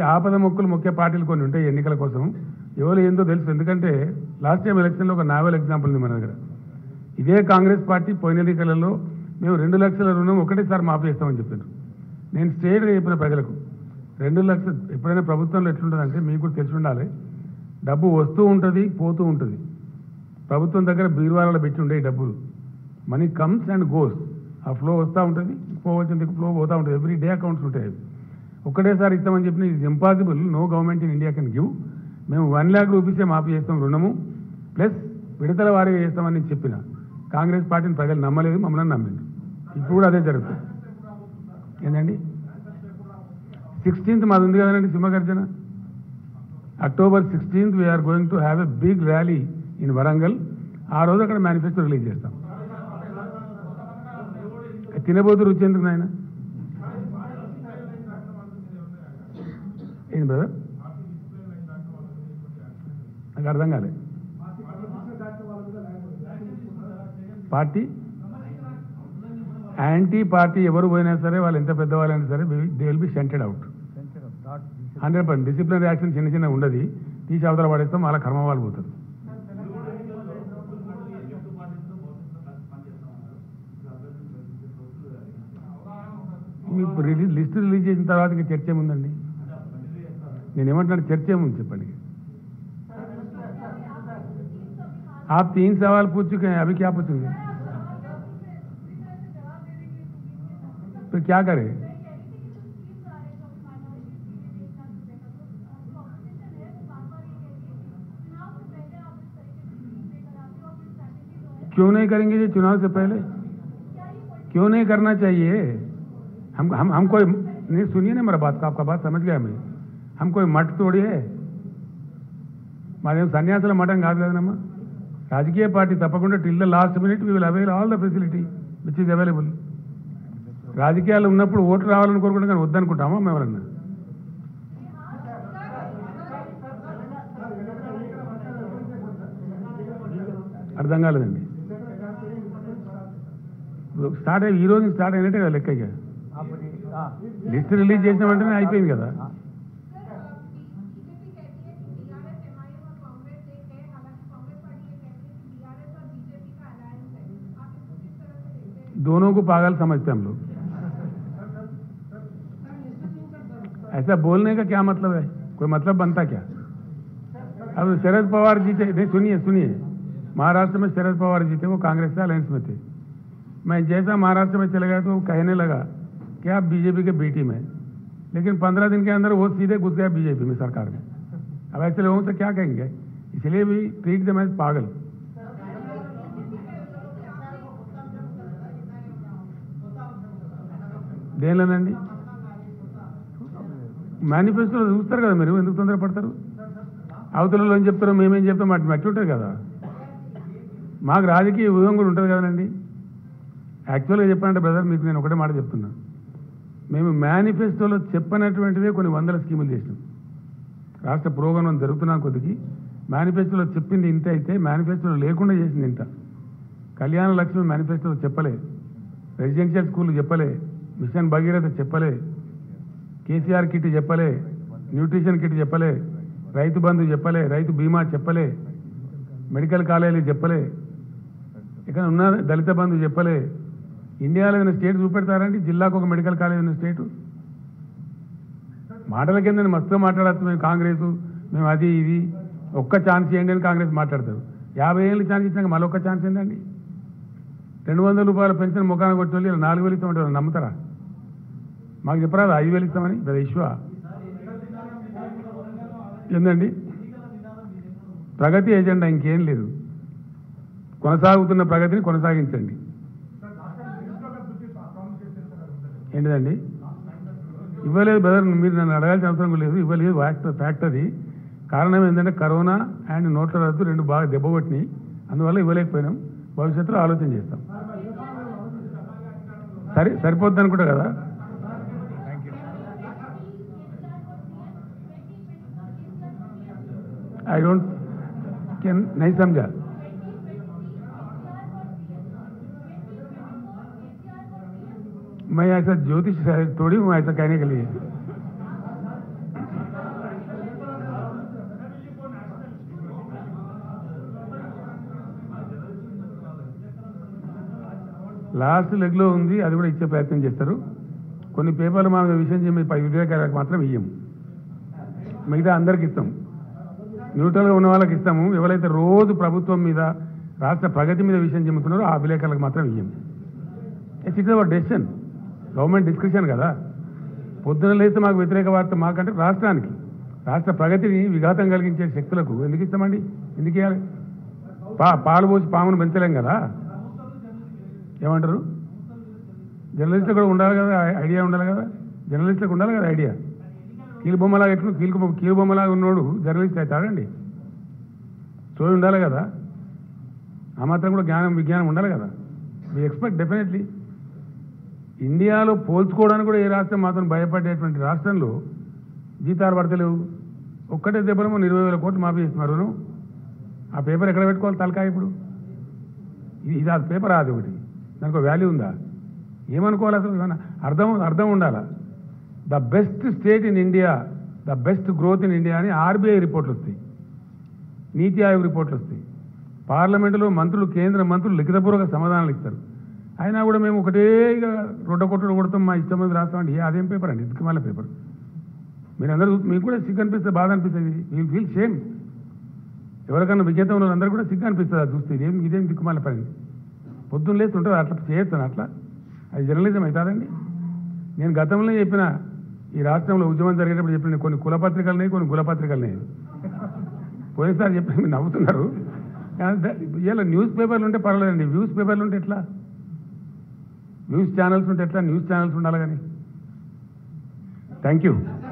ఆపద మొక్కులు మొక్కే పార్టీలు కొన్ని ఉంటాయి ఎన్నికల కోసం ఎవరు ఏందో తెలుసు ఎందుకంటే లాస్ట్ టైం ఎలక్షన్లో ఒక నావెల్ ఎగ్జాంపుల్ ఉంది మన దగ్గర ఇదే కాంగ్రెస్ పార్టీ పోయిన ఎన్నికలలో మేము రెండు లక్షల రుణం ఒకటేసారి మాఫీ చేస్తామని చెప్పారు నేను స్ట్రేట్గా చెప్పిన ప్రజలకు రెండు లక్షలు ఎప్పుడైనా ప్రభుత్వంలో ఎట్లుంటుందంటే మీకు కూడా తెలిసి ఉండాలి డబ్బు వస్తూ ఉంటుంది పోతూ ఉంటుంది ప్రభుత్వం దగ్గర బీరువాలలో పెట్టి ఉండే ఈ డబ్బులు మనీ కమ్స్ అండ్ గోస్ ఆ ఫ్లో వస్తూ ఉంటుంది పోవచ్చింది ఫ్లో పోతూ ఉంటుంది ఎవ్రీ డే అకౌంట్స్ ఉంటాయి అవి ఒకటేసారి ఇస్తామని చెప్పిన ఇది impossible no government in India can give మేము వన్ ల్యాక్ రూపీసే మాఫీ చేస్తాం రుణము ప్లస్ విడతల వారీగా చేస్తామని నేను చెప్పిన కాంగ్రెస్ పార్టీని ప్రజలు నమ్మలేదు మమ్మల్ని నమ్మింది ఇప్పుడు కూడా అదే జరుగుతుంది ఏంటండి సిక్స్టీన్త్ మాది ఉంది కదండి సింహగర్జన October sixteenth we are going to have a big rally in Warangal ఆ రోజు అక్కడ మేనిఫెస్టో రిలీజ్ చేస్తాం తినబోతు రుచి ఎందుకు నాయన ఏంది బ్రదర్ నాకు అర్థం కాలే పార్టీ యాంటీ పార్టీ ఎవరు పోయినా సరే వాళ్ళు ఎంత పెద్దవాళ్ళైనా సరే they will be sented out hundred percent disciplinary action చిన్న చిన్న ఉండదు తీసి అవతల పడేస్తాం వాళ్ళ కర్మ వాళ్ళు పోతారు మీకు రిలీజ్ లిస్ట్ రిలీజ్ చేసిన తర్వాత ఇంకా చర్చ ఏముందండి నేను ఏమంటున్నాను చర్చ ఏముంది చెప్పండి आप तीन सवाल पूछ चुके हैं अभी क्या पूछेंगे तो क्या करें क्यों नहीं करेंगे जी चुनाव से पहले क्यों नहीं करना चाहिए हम हम हम कोई नहीं सुनिए ना मेरा बात का आपका बात समझ गया मैं हम कोई मठ तोड़ी है మాదేం సన్యాసుల మఠం కాదు కదనమ్మా రాజకీయ పార్టీ తప్పకుండా till the last minute we will avail all the facility which is available రాజకీయాలు ఉన్నప్పుడు ఓట్లు రావాలని కోరుకుంటాం కానీ వద్దనుకుంటామా మేము ఎవరన్నా అర్థం కాలేదండి ఇప్పుడు స్టార్ట్ అయ్యి ఈ రోజు స్టార్ట్ అయినట్టే కదా లెక్క ఇక లిస్ట్ రిలీజ్ చేసిన వెంటనే అయిపోయింది కదా दोनों को पागल समझते हैं हम लोग ऐसा बोलने का क्या मतलब है कोई मतलब बनता क्या अब शरद पवार जीते नहीं सुनिए सुनिए महाराष्ट्र में शरद पवार जीते वो कांग्रेस से अलायंस में थे मैं जैसा महाराष्ट्र में चले गया तो वो कहने लगा कि आप बीजेपी के बी टीम है लेकिन पंद्रह दिन के अंदर वो सीधे घुस गया बीजेपी में सरकार में अब ऐसे लोगों से क्या कहेंगे इसलिए भी ट्रीट दम एज पागल దేనిలోనండి మేనిఫెస్టోలో చూస్తారు కదా మీరు ఎందుకు తొందరపడతారు అవతలలో ఏం చెప్తారో మేమేం చెప్తాం అటు మట్టి ఉంటుంది కదా మాకు రాజకీయ వ్యూహం కూడా ఉంటుంది కదండి యాక్చువల్గా చెప్పానంటే బ్రదర్ మీకు నేను ఒకటే మాట చెప్తున్నా మేము మేనిఫెస్టోలో చెప్పనటువంటివే కొన్ని వందల స్కీములు చేసినాం రాష్ట్ర పురోగమనం జరుగుతున్న కొద్దికి మేనిఫెస్టోలో చెప్పింది ఇంత అయితే మేనిఫెస్టోలో లేకుండా చేసింది ఇంత కళ్యాణ లక్ష్మి మేనిఫెస్టోలో చెప్పలే రెసిడెన్షియల్ స్కూల్ చెప్పలే మిషన్ భగీరథ చెప్పలే కేసీఆర్ కిట్ చెప్పలే న్యూట్రిషన్ కిట్ చెప్పలే రైతు బంధు చెప్పలే రైతు బీమా చెప్పలే మెడికల్ కాలేజీలు చెప్పలే ఇక్కడ ఉన్న దళిత బంధు చెప్పలే ఇండియాలో ఏదైనా స్టేట్ చూపెడతారండి జిల్లాకు ఒక మెడికల్ కాలేజ్ ఉన్న స్టేటు మాటల కింద మస్తు మాట్లాడచ్చు మేము కాంగ్రెస్ మేము అది ఇది ఒక్క ఛాన్స్ ఇవ్వండి అని కాంగ్రెస్ మాట్లాడతారు యాభై ఏళ్ళు ఛాన్స్ ఇచ్చినాక మళ్ళీ ఒక్క ఛాన్స్ ఏందండి రెండు వందల రూపాయల పెన్షన్ ముఖాన్ని కొట్టి వెళ్ళి నాలుగు వేలు ఇస్తామంటే ఎవరు నమ్ముతారా మాకు చెప్పరాదు ఐదు వేలు ఇస్తామని పెద్ద ఇష్యూ ఏందండి ప్రగతి ఏజెండా ఇంకేం లేదు కొనసాగుతున్న ప్రగతిని కొనసాగించండి ఏంటిదండి ఇవ్వలేదు బ్రదర్ మీరు నన్ను అడగాల్సిన అవసరం కూడా లేదు ఇవ్వలేదు ఫ్యాక్ట్ ఫ్యాక్ట్ అది కారణం ఏంటంటే కరోనా అండ్ నోట్ల రద్దు రెండు బాగా దెబ్బకొట్టినాయి అందువల్ల ఇవ్వలేకపోయినాం భవిష్యత్తులో ఆలోచన చేస్తాం సరే సరిపోద్ది అనుకుంటా కదా आई डोंट कैन नहीं समझा मैं ऐसा ज्योतिष थोड़ी हूँ ऐसा कहने के लिए లాస్ట్ లెగ్లో ఉంది అది కూడా ఇచ్చే ప్రయత్నం చేస్తారు కొన్ని పేపర్లు మా విషయం చెప్పి పై విలేకరులకు మాత్రం ఇయ్యం మిగతా అందరికి ఇస్తాం న్యూట్రల్గా ఉన్న వాళ్ళకి ఇస్తాము ఎవరైతే రోజు ప్రభుత్వం మీద రాష్ట్ర ప్రగతి మీద విషయం చెబుతున్నారో ఆ విలేకరులకు మాత్రం ఇయ్యం it's it's our decision government discussion కదా పొద్దున లేస్తే మాకు వ్యతిరేక వార్త మాకంటే రాష్ట్రానికి రాష్ట్ర ప్రగతిని విఘాతం కలిగించే శక్తులకు ఎందుకు ఇస్తామండి ఎందుకు ఇవ్వాలి పా పాలు పోసి పామును పెంచలేం కదా ఏమంటారు జర్నలిస్టులు కూడా ఉండాలి కదా ఐ- ఐడియా ఉండాలి కదా జర్నలిస్టులకు ఉండాలి కదా ఐడియా కీలు బొమ్మలాగా ఎట్లు కీలు బొమ్మ కీలు బొమ్మలాగా ఉన్నోడు జర్నలిస్ట్ అవుతాడండి సోయి ఉండాలి కదా ఆ మాత్రం కూడా జ్ఞానం విజ్ఞానం ఉండాలి కదా వి ఎక్స్పెక్ట్ డెఫినెట్లీ ఇండియాలో పోల్చుకోవడానికి కూడా ఏ రాష్ట్రం మాత్రం భయపడేటువంటి రాష్ట్రంలో జీతాలు పడతలేవు ఒక్కటే దెబ్బలో మొన్న ఇరవై వేల కోట్లు మాఫీ చేస్తున్నారు ఆ పేపర్ ఎక్కడ పెట్టుకోవాలి తలకాయ ఇప్పుడు ఇది ఇది అది పేపర్ అది ఒకటి దానికి వాల్యూ ఉందా ఏమనుకోవాలి అసలు ఏమన్నా అర్థం అర్థం ఉండాలా the best state in India the best growth in India అని ఆర్బీఐ రిపోర్ట్లు వస్తాయి నీతి ఆయోగ్ రిపోర్ట్లు వస్తాయి పార్లమెంటులో మంత్రులు కేంద్ర మంత్రులు లిఖితపూర్వక సమాధానాలు ఇస్తారు అయినా కూడా మేము ఒకటే ఇక రొడ్డ కొట్టుడు కొడతాం మా ఇష్టం మీద రాస్తామండి ఏ అదేం పేపర్ అండి దిక్కుమాల పేపర్ మీరు అందరూ మీకు కూడా సిగ్గు అనిపిస్తుంది బాధ అనిపిస్తుంది యూ ఫీల్ సేమ్ ఎవరికన్నా విజేత ఉన్న వాళ్ళందరూ కూడా సిగ్గు అనిపిస్తుంది అది చూస్తే ఇదేం ఇదేం దిక్కుమాల పని పొద్దున్న లేచి ఉంటుంది అట్లా చేయొచ్చు అట్లా అది జర్నలిజం అవుతుందండి నేను గతంలో చెప్పిన ఈ రాష్ట్రంలో ఉద్యమం జరిగేటప్పుడు చెప్పిన కొన్ని కులపత్రికలున్నాయి కొన్ని కులపత్రికలున్నాయి పోయినసారి చెప్పి మీరు నవ్వుతున్నారు కానీ ద- ఇలా న్యూస్ పేపర్లు ఉంటే పర్వాలేదండి వ్యూస్ పేపర్లు ఉంటే ఎట్లా న్యూస్ ఛానల్స్ ఉంటే ఎట్లా న్యూస్ ఛానల్స్ ఉండాలి కానీ థ్యాంక్ యూ